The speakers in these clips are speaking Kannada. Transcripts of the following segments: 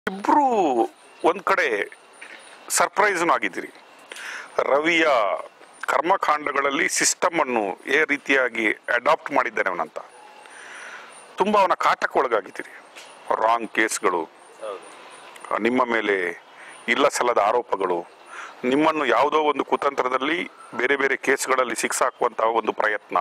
ಇಬ್ರು ಒಂದ್ ಕಡೆ ಸರ್ಪ್ರೈಸ್ನು ಆಗಿದ್ದೀರಿ ರವಿಯ ಕರ್ಮಕಾಂಡಗಳಲ್ಲಿ ಸಿಸ್ಟಮ್ ಅನ್ನು ಏ ರೀತಿಯಾಗಿ ಅಡಾಪ್ಟ್ ಮಾಡಿದ್ದಾನೆ ಅವನಂತ ತುಂಬ ಅವನ ಕಾಟಕ್ಕೆ ಒಳಗಾಗಿದ್ದೀರಿ ರಾಂಗ್ ಕೇಸ್ಗಳು ನಿಮ್ಮ ಮೇಲೆ ಇಲ್ಲ ಸಲ್ಲದ ಆರೋಪಗಳು ನಿಮ್ಮನ್ನು ಯಾವುದೋ ಒಂದು ಕುತಂತ್ರದಲ್ಲಿ ಬೇರೆ ಬೇರೆ ಕೇಸ್ಗಳಲ್ಲಿ ಸಿಕ್ಸಾಕುವಂತಹ ಒಂದು ಪ್ರಯತ್ನ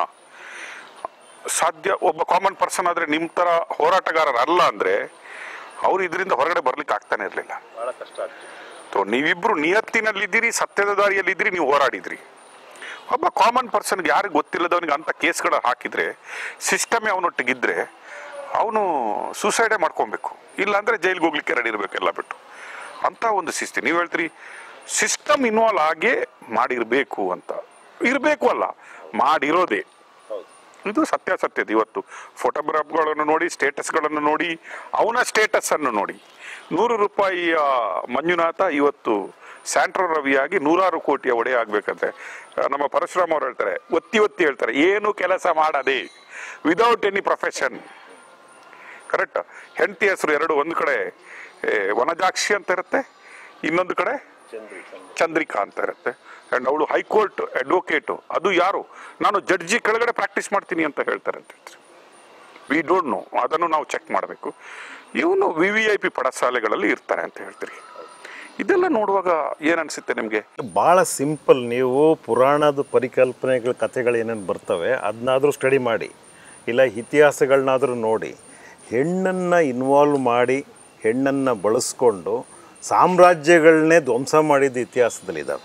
ಸಾಧ್ಯ ಒಬ್ಬ ಕಾಮನ್ ಪರ್ಸನ್ ಆದರೆ ನಿಮ್ಮ ಥರ ಹೋರಾಟಗಾರರಲ್ಲ ಅಂದರೆ ಅವ್ರು ಇದರಿಂದ ಹೊರಗಡೆ ಬರ್ಲಿಕ್ಕೆ ಆಗ್ತಾನೆ ಇರಲಿಲ್ಲ ಬಹಳ ಕಷ್ಟ ಆಗ್ತದೆ ಸೊ ನೀವಿಬ್ರು ನಿಯತ್ತಿನಲ್ಲಿದ್ದೀರಿ ಸತ್ಯದ ದಾರಿಯಲ್ಲಿದ್ದೀರಿ ನೀವು ಹೋರಾಡಿದ್ರಿ ಒಬ್ಬ ಕಾಮನ್ ಪರ್ಸನ್ಗೆ ಯಾರಿಗೆ ಗೊತ್ತಿಲ್ಲದವನಿಗೆ ಅಂಥ ಕೇಸ್ಗಳು ಹಾಕಿದ್ರೆ ಸಿಸ್ಟಮೇ ಅವನೊಟ್ಟಿಗಿದ್ರೆ ಅವನು ಸೂಸೈಡೇ ಮಾಡ್ಕೊಬೇಕು ಇಲ್ಲಾಂದ್ರೆ ಜೈಲಿಗೆ ಹೋಗ್ಲಿಕ್ಕೆ ರೆಡಿ ಇರಬೇಕು ಎಲ್ಲ ಬಿಟ್ಟು ಅಂತ ಒಂದು ಶಿಸ್ತಿ ನೀವು ಹೇಳ್ತೀರಿ ಸಿಸ್ಟಮ್ ಇನ್ವಾಲ್ವ್ ಆಗೇ ಮಾಡಿರಬೇಕು ಅಂತ ಇರಬೇಕು ಅಲ್ಲ ಮಾಡಿರೋದೇ ಹೌದು ಇದು ಸತ್ಯಾಸತ್ಯದ ಇವತ್ತು ಫೋಟೋಗ್ರಾಫ್ಗಳನ್ನು ನೋಡಿ ಸ್ಟೇಟಸ್ಗಳನ್ನು ನೋಡಿ ಅವನ ಸ್ಟೇಟಸ್ ಅನ್ನು ನೋಡಿ ನೂರು ರೂಪಾಯಿಯ ಮಂಜುನಾಥ ಇವತ್ತು ಸ್ಯಾಂಟ್ರೋ ರವಿಯಾಗಿ ನೂರಾರು ಕೋಟಿಯ ಒಡೆಯ ಆಗ್ಬೇಕಂತೆ ಆ, ನಮ್ಮ ಪರಶುರಾಮ್ ಅವ್ರು ಹೇಳ್ತಾರೆ ಒತ್ತಿ ಒತ್ತಿ ಹೇಳ್ತಾರೆ ಏನು ಕೆಲಸ ಮಾಡದೆ ವಿದೌಟ್ ಎನಿ ಪ್ರೊಫೆಷನ್ ಕರೆಕ್ಟ್ ಹೆಂಡತಿ ಹೆಸರು ಎರಡು ಒಂದು ಕಡೆ ಏ, ವನಜಾಕ್ಷಿ ಅಂತ ಇರುತ್ತೆ ಇನ್ನೊಂದು ಕಡೆ ಚಂದ್ರಿ ಚಂದ್ರಿ ಚಂದ್ರಿಕಾ ಅಂತ ಇರುತ್ತೆ ಅಂಡ್ ಅವಳು ಹೈಕೋರ್ಟ್ ಅಡ್ವೊಕೇಟು ಅದು ಯಾರು ನಾನು ಜಡ್ಜಿ ಕೆಳಗಡೆ ಪ್ರಾಕ್ಟೀಸ್ ಮಾಡ್ತೀನಿ ಅಂತ ಹೇಳ್ತಾರೆ ಅಂತ ಹೇಳ್ತಾರೆ ವಿ ಡೋಂಟ್ ನೋ ಅದನ್ನು ನಾವು ಚೆಕ್ ಮಾಡಬೇಕು ಇವನು ವಿ ವಿ ಐ ಪಿ ಪಡಸಾಲೆಗಳಲ್ಲಿ ಇರ್ತಾರೆ ಅಂತ ಹೇಳ್ತೀರಿ ಇದೆಲ್ಲ ನೋಡುವಾಗ ಏನ್ ಅನ್ಸುತ್ತೆ ನಿಮಗೆ ಭಾಳ ಸಿಂಪಲ್ ನೀವು ಪುರಾಣದ ಪರಿಕಲ್ಪನೆಗಳ ಕಥೆಗಳು ಏನೇನು ಬರ್ತವೆ ಅದನ್ನಾದರೂ ಸ್ಟಡಿ ಮಾಡಿ ಇಲ್ಲ ಇತಿಹಾಸಗಳನ್ನಾದರೂ ನೋಡಿ ಹೆಣ್ಣನ್ನು ಇನ್ವಾಲ್ವ್ ಮಾಡಿ ಹೆಣ್ಣನ್ನು ಬಳಸ್ಕೊಂಡು ಸಾಮ್ರಾಜ್ಯಗಳನ್ನೇ ಧ್ವಂಸ ಮಾಡಿದ ಇತಿಹಾಸದಲ್ಲಿದ್ದಾವೆ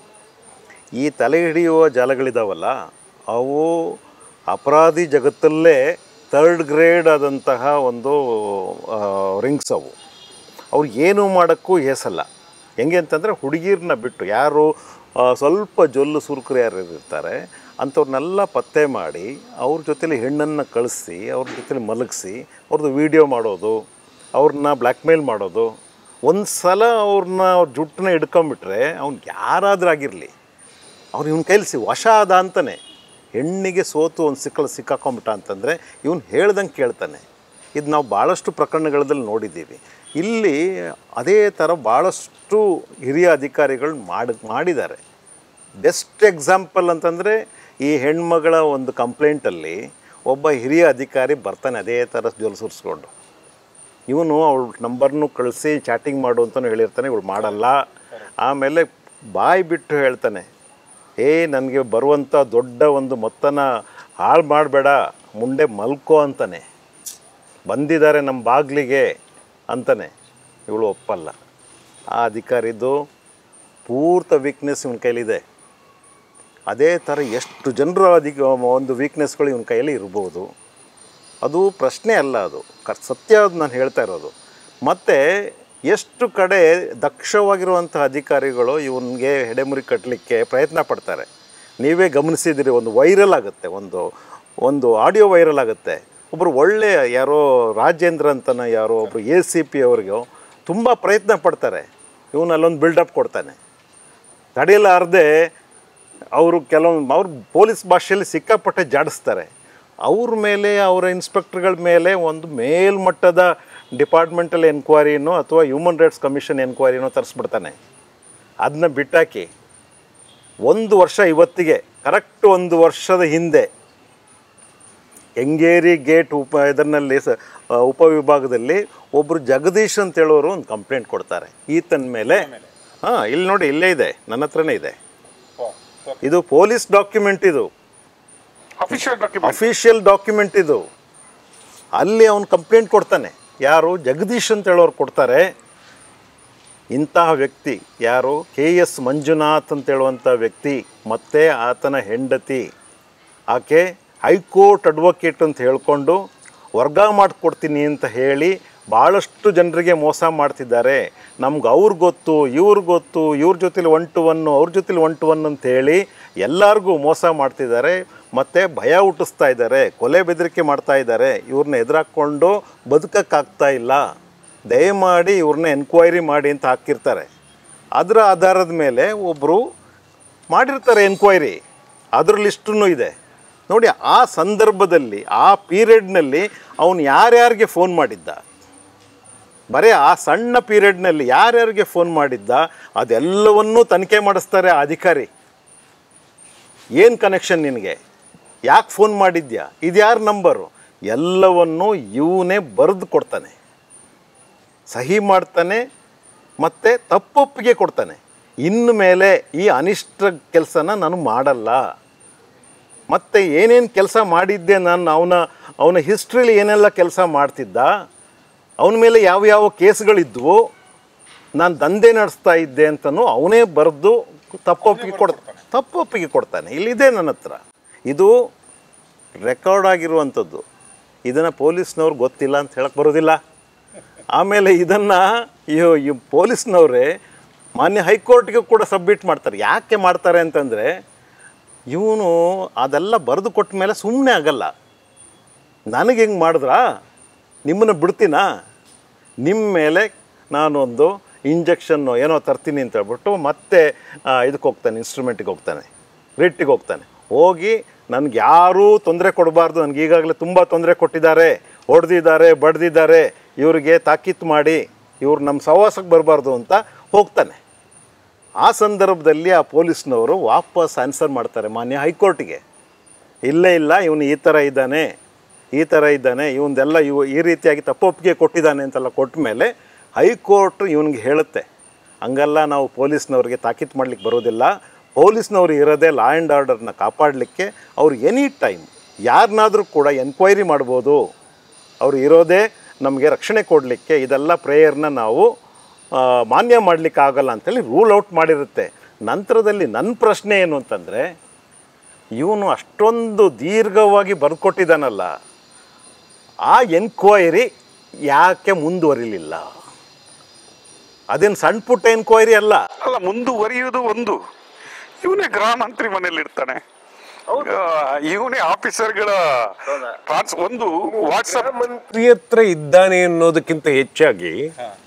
ಈ ತಲೆ ಹಿಡಿಯುವ ಜಾಲಗಳಿದಾವಲ್ಲ ಅವು ಅಪರಾಧಿ ಜಗತ್ತಲ್ಲೇ ಥರ್ಡ್ ಗ್ರೇಡ್ ಆದಂತಹ ಒಂದು ರಿಂಗ್ಸ್ ಅವು ಅವ್ರು ಏನು ಮಾಡೋಕ್ಕೂ ಹೇಸಲ್ಲ ಹೆಂಗೆ ಅಂತಂದರೆ ಹುಡುಗಿರನ್ನ ಬಿಟ್ಟು ಯಾರು ಆ, ಸ್ವಲ್ಪ ಜೊಲ್ಲು ಸುರುಕರು ಯಾರು ಇರ್ತಾರೆ ಅಂಥವ್ರನ್ನೆಲ್ಲ ಪತ್ತೆ ಮಾಡಿ ಅವ್ರ ಜೊತೆಲಿ ಹೆಣ್ಣನ್ನು ಕಳಿಸಿ ಅವ್ರ ಜೊತೆಲಿ ಮಲಗಿಸಿ ಅವ್ರದ್ದು ವೀಡಿಯೋ ಮಾಡೋದು ಅವ್ರನ್ನ ಬ್ಲ್ಯಾಕ್ಮೇಲ್ ಮಾಡೋದು ಒಂದು ಸಲ ಅವ್ರನ್ನ ಅವ್ರ ಜುಟ್ಟನ್ನ ಹಿಡ್ಕೊಂಬಿಟ್ರೆ ಅವ್ನು ಯಾರಾದ್ರೂ ಆಗಿರಲಿ ಅವ್ನು ಇವನ ಕೈಲಿ ಸಿ ವಶ ಆದ ಅಂತಾನೆ ಹೆಣ್ಣಿಗೆ ಸೋತು ಒಂದು ಸಿಕ್ಕಲು ಸಿಕ್ಕಾಕೊಂಬಿಟ್ಟ ಅಂತಂದರೆ ಇವನು ಹೇಳ್ದಂಗೆ ಕೇಳ್ತಾನೆ ಇದು ನಾವು ಭಾಳಷ್ಟು ಪ್ರಕರಣಗಳಲ್ಲಿ ನೋಡಿದ್ದೀವಿ ಇಲ್ಲಿ ಅದೇ ಥರ ಭಾಳಷ್ಟು ಹಿರಿಯ ಅಧಿಕಾರಿಗಳು ಮಾಡಿ ಮಾಡಿದ್ದಾರೆ ಬೆಸ್ಟ್ ಎಕ್ಸಾಂಪಲ್ ಅಂತಂದರೆ ಈ ಹೆಣ್ಮಗಳ ಒಂದು ಕಂಪ್ಲೇಂಟಲ್ಲಿ ಒಬ್ಬ ಹಿರಿಯ ಅಧಿಕಾರಿ ಬರ್ತಾನೆ ಅದೇ ಥರ ಜೊಲ್ ಸುರಿಸ್ಕೊಂಡು ಇವನು ಅವಳ ನಂಬರ್ನು ಕಳಿಸಿ ಚಾಟಿಂಗ್ ಮಾಡು ಅಂತಲೂ ಹೇಳಿರ್ತಾನೆ ಇವಳು ಮಾಡಲ್ಲ ಆಮೇಲೆ ಬಾಯಿ ಬಿಟ್ಟು ಹೇಳ್ತಾನೆ ಏ ನನಗೆ ಬರುವಂಥ ದೊಡ್ಡ ಒಂದು ಮೊತ್ತನ ಹಾಳು ಮಾಡಬೇಡ ಮುಂದೆ ಮಲ್ಕೋ ಅಂತಾನೆ ಬಂದಿದ್ದಾರೆ ನಮ್ಮ ಬಾಗಿಲಿಗೆ ಅಂತಾನೆ ಇವಳು ಒಪ್ಪಲ್ಲ ಆ ಅಧಿಕಾರಿದ್ದು ಪೂರ್ತ ವೀಕ್ನೆಸ್ ಇವನ ಕೈಲಿದೆ ಅದೇ ಥರ ಎಷ್ಟು ಜನರು ಅಧಿಕ ಒಂದು ವೀಕ್ನೆಸ್ಗಳು ಇವನ ಕೈಯಲ್ಲಿ ಇರ್ಬೋದು ಅದು ಪ್ರಶ್ನೆ ಅಲ್ಲ ಅದು ಕ ಸತ್ಯ ಅದು ನಾನು ಹೇಳ್ತಾ ಇರೋದು ಮತ್ತು ಎಷ್ಟು ಕಡೆ ದಕ್ಷವಾಗಿರುವಂಥ ಅಧಿಕಾರಿಗಳು ಇವನಿಗೆ ಹೆಡೆಮುರಿ ಕಟ್ಟಲಿಕ್ಕೆ ಪ್ರಯತ್ನ ಪಡ್ತಾರೆ ನೀವೇ ಗಮನಿಸಿದಿರಿ ಒಂದು ವೈರಲ್ ಆಗುತ್ತೆ ಒಂದು ಒಂದು ಆಡಿಯೋ ವೈರಲ್ ಆಗುತ್ತೆ ಒಬ್ಬರು ಒಳ್ಳೆಯ ಯಾರೋ ರಾಜೇಂದ್ರ ಅಂತನ ಯಾರೋ ಒಬ್ಬರು ಎ ಸಿ ಪಿ ಅವ್ರಿಗೂ ತುಂಬ ಪ್ರಯತ್ನ ಪಡ್ತಾರೆ ಇವನು ಅಲ್ಲೊಂದು ಬಿಲ್ಡಪ್ ಕೊಡ್ತಾನೆ ತಡೆಯಲಾರದೆ ಅವರು ಕೆಲವೊಂದು ಅವ್ರ ಪೊಲೀಸ್ ಭಾಷೆಯಲ್ಲಿ ಸಿಕ್ಕಾಪಟ್ಟೆ ಜಾಡಿಸ್ತಾರೆ ಅವ್ರ ಮೇಲೆ ಅವರ ಇನ್ಸ್ಪೆಕ್ಟರ್ಗಳ ಮೇಲೆ ಒಂದು ಮೇಲ್ಮಟ್ಟದ ಡಿಪಾರ್ಟ್ಮೆಂಟಲ್ ಎನ್ಕ್ವೈರಿನೋ ಅಥವಾ ಹ್ಯೂಮನ್ ರೈಟ್ಸ್ ಕಮಿಷನ್ ಎನ್ಕ್ವೈರಿನೋ ತರಿಸ್ಬಿಡ್ತಾನೆ ಅದನ್ನ ಬಿಟ್ಟಾಕಿ ಒಂದು ವರ್ಷ ಇವತ್ತಿಗೆ ಕರೆಕ್ಟ್ ಒಂದು ವರ್ಷದ ಹಿಂದೆ ಕೆಂಗೇರಿ ಗೇಟ್ ಉಪ ಇದರಲ್ಲಿ ಸ ಆ, ಉಪವಿಭಾಗದಲ್ಲಿ ಒಬ್ಬರು ಜಗದೀಶ್ ಅಂತ ಹೇಳೋರು ಒಂದು ಕಂಪ್ಲೇಂಟ್ ಕೊಡ್ತಾರೆ ಈತನ ಮೇಲೆ ಹಾಂ ಇಲ್ಲಿ ನೋಡಿ ಇಲ್ಲೇ ಇದೆ ನನ್ನ ಹತ್ರನೇ ಇದೆ ಇದು ಪೊಲೀಸ್ ಡಾಕ್ಯುಮೆಂಟ್ ಇದು ಅಫಿಷಿಯಲ್ ಡಾಕ್ಯುಮೆಂಟ್ ಅಫಿಷಿಯಲ್ ಡಾಕ್ಯುಮೆಂಟ್ ಇದು ಅಲ್ಲಿ ಅವನು ಕಂಪ್ಲೇಂಟ್ ಕೊಡ್ತಾನೆ ಯಾರು ಜಗದೀಶ್ ಅಂತ ಹೇಳೋರು ಕೊಡ್ತಾರೆ ಇಂತಹ ವ್ಯಕ್ತಿ ಯಾರು ಕೆ ಎಸ್ ಮಂಜುನಾಥ್ ಅಂತ ಹೇಳುವಂಥ ವ್ಯಕ್ತಿ ಮತ್ತು ಆತನ ಹೆಂಡತಿ ಆಕೆ ಹೈಕೋರ್ಟ್ ಅಡ್ವೊಕೇಟ್ ಅಂತ ಹೇಳ್ಕೊಂಡು ವರ್ಗ ಮಾಡಿಕೊಡ್ತೀನಿ ಅಂತ ಹೇಳಿ ಭಾಳಷ್ಟು ಜನರಿಗೆ ಮೋಸ ಮಾಡ್ತಿದ್ದಾರೆ ನಮ್ಗೆ ಅವ್ರು ಗೊತ್ತು ಇವ್ರು ಗೊತ್ತು ಇವ್ರ ಜೊತೆಲಿ ಒನ್ ಟು ಒನ್ನು ಅವ್ರ ಜೊತೆಲಿ ಒನ್ ಟು ಒನ್ ಅಂತ ಹೇಳಿ ಎಲ್ಲರಿಗೂ ಮೋಸ ಮಾಡ್ತಿದ್ದಾರೆ ಮತ್ತು ಭಯ ಹುಟ್ಟಿಸ್ತಾ ಇದ್ದಾರೆ ಕೊಲೆ ಬೆದರಿಕೆ ಮಾಡ್ತಾ ಇದ್ದಾರೆ ಇವ್ರನ್ನ ಎದುರಾಕ್ಕೊಂಡು ಬದುಕಕ್ಕಾಗ್ತಾ ಇಲ್ಲ ದಯಮಾಡಿ ಇವ್ರನ್ನ ಎನ್ಕ್ವೈರಿ ಮಾಡಿ ಅಂತ ಹಾಕಿರ್ತಾರೆ ಅದರ ಆಧಾರದ ಮೇಲೆ ಒಬ್ಬರು ಮಾಡಿರ್ತಾರೆ ಎನ್ಕ್ವೈರಿ ಅದ್ರ ಲಿಸ್ಟೂ ಇದೆ ನೋಡಿ ಆ ಸಂದರ್ಭದಲ್ಲಿ ಆ ಪೀರಿಯಡ್ನಲ್ಲಿ ಅವನು ಯಾರ್ಯಾರಿಗೆ ಫೋನ್ ಮಾಡಿದ್ದ ಬರೀ ಆ ಸಣ್ಣ ಪೀರಿಯಡ್ನಲ್ಲಿ ಯಾರ್ಯಾರಿಗೆ ಫೋನ್ ಮಾಡಿದ್ದ ಅದೆಲ್ಲವನ್ನೂ ತನಿಖೆ ಮಾಡಿಸ್ತಾರೆ ಆ ಅಧಿಕಾರಿ ಏನು ಕನೆಕ್ಷನ್ ನಿನಗೆ ಯಾಕೆ ಫೋನ್ ಮಾಡಿದ್ಯಾ ಇದು ಯಾರ ನಂಬರು ಎಲ್ಲವನ್ನೂ ಇವನೇ ಬರೆದು ಕೊಡ್ತಾನೆ ಸಹಿ ಮಾಡ್ತಾನೆ ಮತ್ತು ತಪ್ಪೊಪ್ಪಿಗೆ ಕೊಡ್ತಾನೆ ಇನ್ನು ಮೇಲೆ ಈ ಅನಿಷ್ಟ ಕೆಲಸನ ನಾನು ಮಾಡಲ್ಲ ಮತ್ತು ಏನೇನು ಕೆಲಸ ಮಾಡಿದ್ದೆ ನಾನು ಅವನ ಅವನ ಹಿಸ್ಟ್ರಿಲಿ ಏನೆಲ್ಲ ಕೆಲಸ ಮಾಡ್ತಿದ್ದ ಅವನ ಮೇಲೆ ಯಾವ ಯಾವ ಕೇಸ್ಗಳಿದ್ವು ನಾನು ದಂಧೆ ನಡೆಸ್ತಾ ಇದ್ದೆ ಅಂತಲೂ ಅವನೇ ಬರೆದು ತಪ್ಪೊಪ್ಪಿಗೆ ಕೊಡ್ ತಪ್ಪೊಪ್ಪಿಗೆ ಕೊಡ್ತಾನೆ ಇಲ್ಲಿದೆ ನನ್ನ ಹತ್ರ ಇದು ರೆಕಾರ್ಡ್ ಆಗಿರುವಂಥದ್ದು ಇದನ್ನು ಪೊಲೀಸ್ನವ್ರು ಗೊತ್ತಿಲ್ಲ ಅಂತ ಹೇಳಕ್ಕೆ ಬರೋದಿಲ್ಲ ಆಮೇಲೆ ಇದನ್ನು ಈ ಪೊಲೀಸ್ನವರೇ ಮಾನ್ಯ ಹೈಕೋರ್ಟ್ಗೆ ಕೂಡ ಸಬ್ಮಿಟ್ ಮಾಡ್ತಾರೆ ಯಾಕೆ ಮಾಡ್ತಾರೆ ಅಂತಂದರೆ ಇವನು ಅದೆಲ್ಲ ಬರೆದು ಕೊಟ್ಟ ಮೇಲೆ ಸುಮ್ಮನೆ ಆಗಲ್ಲ ನನಗೆ ಹೆಂಗೆ ಮಾಡಿದ್ರಾ ನಿಮ್ಮನ್ನು ಬಿಡ್ತೀನಾ ನಿಮ್ಮ ಮೇಲೆ ನಾನೊಂದು ಇಂಜೆಕ್ಷನ್ನು ಏನೋ ತರ್ತೀನಿ ಅಂತ ಹೇಳ್ಬಿಟ್ಟು ಮತ್ತೆ ಆ, ಇದಕ್ಕೆ ಹೋಗ್ತಾನೆ ಇನ್ಸ್ಟ್ರೂಮೆಂಟಿಗೆ ಹೋಗ್ತಾನೆ ರಿಟ್ಟಿಗೆ ಹೋಗ್ತಾನೆ ಹೋಗಿ ನನಗೆ ಯಾರೂ ತೊಂದರೆ ಕೊಡಬಾರ್ದು ನನಗೆ ಈಗಾಗಲೇ ತುಂಬ ತೊಂದರೆ ಕೊಟ್ಟಿದ್ದಾರೆ ಹೊಡೆದಿದ್ದಾರೆ ಬಡ್ದಿದ್ದಾರೆ ಇವರಿಗೆ ತಾಕೀತು ಮಾಡಿ ಇವ್ರು ನಮ್ಮ ಸಹವಾಸಕ್ಕೆ ಬರಬಾರ್ದು ಅಂತ ಹೋಗ್ತಾನೆ ಆ ಸಂದರ್ಭದಲ್ಲಿ ಆ ಪೊಲೀಸ್ನವರು ವಾಪಸ್ ಆನ್ಸರ್ ಮಾಡ್ತಾರೆ ಮಾನ್ಯ ಹೈಕೋರ್ಟಿಗೆ ಇಲ್ಲೇ ಇಲ್ಲ ಇವನು ಈ ಥರ ಇದ್ದಾನೆ ಈ ಥರ ಇದ್ದಾನೆ ಇವನ್ದೆಲ್ಲ ಇವು ಈ ರೀತಿಯಾಗಿ ತಪ್ಪೊಪ್ಪಿಗೆ ಕೊಟ್ಟಿದ್ದಾನೆ ಅಂತೆಲ್ಲ ಕೊಟ್ಟ ಮೇಲೆ ಹೈಕೋರ್ಟ್ ಇವನಿಗೆ ಹೇಳುತ್ತೆ ಹಂಗಲ್ಲ ನಾವು ಪೊಲೀಸ್ನವ್ರಿಗೆ ತಾಕೀತು ಮಾಡಲಿಕ್ಕೆ ಬರೋದಿಲ್ಲ ಪೊಲೀಸ್ನವ್ರು ಇರೋದೇ ಲಾ ಆ್ಯಂಡ್ ಆರ್ಡರ್ನ ಕಾಪಾಡಲಿಕ್ಕೆ ಅವ್ರು ಎನಿ ಟೈಮ್ ಯಾರನ್ನಾದರೂ ಕೂಡ ಎನ್ಕ್ವೈರಿ ಮಾಡ್ಬೋದು ಅವ್ರು ಇರೋದೇ ನಮಗೆ ರಕ್ಷಣೆ ಕೊಡಲಿಕ್ಕೆ ಇದೆಲ್ಲ ಪ್ರೇಯರ್ನ ನಾವು ಆ, ಮಾನ್ಯ ಮಾಡಲಿಕ್ಕೆ ಆಗಲ್ಲ ಅಂತೇಳಿ ರೂಲ್ ಔಟ್ ಮಾಡಿರುತ್ತೆ ನಂತರದಲ್ಲಿ ನನ್ನ ಪ್ರಶ್ನೆ ಏನು ಅಂತಂದರೆ ಇವನು ಅಷ್ಟೊಂದು ದೀರ್ಘವಾಗಿ ಬರ್ಕೊಟ್ಟಿದ್ದಾನಲ್ಲ ಆ ಎನ್ಕ್ವೈರಿ ಯಾಕೆ ಮುಂದುವರಿಲಿಲ್ಲ ಅದೇನು ಸಣ್ಣ ಪುಟ್ಟ ಎನ್ಕ್ವೈರಿ ಅಲ್ಲ ಅಲ್ಲ ಮುಂದುವರಿಯುವುದು ಒಂದು ಇವನೇ ಗೃಹ ಮಂತ್ರಿ ಮನೇಲಿ ಇರ್ತಾನೆ ಇವನೇ ಆಫೀಸರ್ಗಳ ಟ್ರಾನ್ಸ್ ಒಂದು ವಾಟ್ಸಪ್ ಮಂತ್ರಿ ಹತ್ರ ಇದ್ದಾನೆ ಅನ್ನೋದಕ್ಕಿಂತ ಹೆಚ್ಚಾಗಿ